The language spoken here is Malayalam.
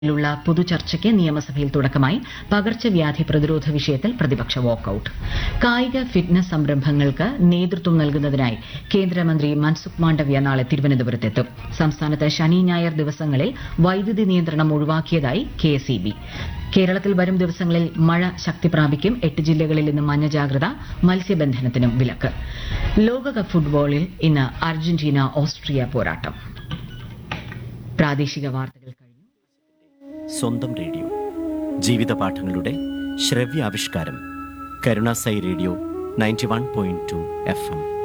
ുള്ള പൊതുചർച്ചയ്ക്ക് നിയമസഭയിൽ തുടക്കമായി പകർച്ചവ്യാധി പ്രതിരോധ വിഷയത്തിൽ പ്രതിപക്ഷ വാക്കൌട്ട് കായിക ഫിറ്റ്നസ് സംരംഭങ്ങൾക്ക് നേതൃത്വം നൽകുന്നതിനായി കേന്ദ്രമന്ത്രി മൻസുഖ് മാണ്ഡവ്യ നാളെ തിരുവനന്തപുരത്തെത്തും സംസ്ഥാനത്ത് ശനി ഞായർ ദിവസങ്ങളിൽ വൈദ്യുതി നിയന്ത്രണം ഒഴിവാക്കിയതായി കെഎസ്ഇബി കേരളത്തിൽ വരും ദിവസങ്ങളിൽ മഴ ശക്തി പ്രാപിക്കും എട്ട് ജില്ലകളിൽ ഇന്ന് മഞ്ഞ ജാഗ്രത മത്സ്യബന്ധനത്തിനും വിലക്ക് ലോകകപ്പ് ഫുട്ബോളിൽ ഇന്ന് അർജന്റീന ഓസ്ട്രിയ പോരാട്ടം പ്രാദേശിക വാർത്തകൾ കഴിഞ്ഞു സ്വന്തം റേഡിയോ ജീവിത പാഠങ്ങളുടെ ശ്രവ്യാവിഷ്കാരം Karunasai radio ninety one point two F M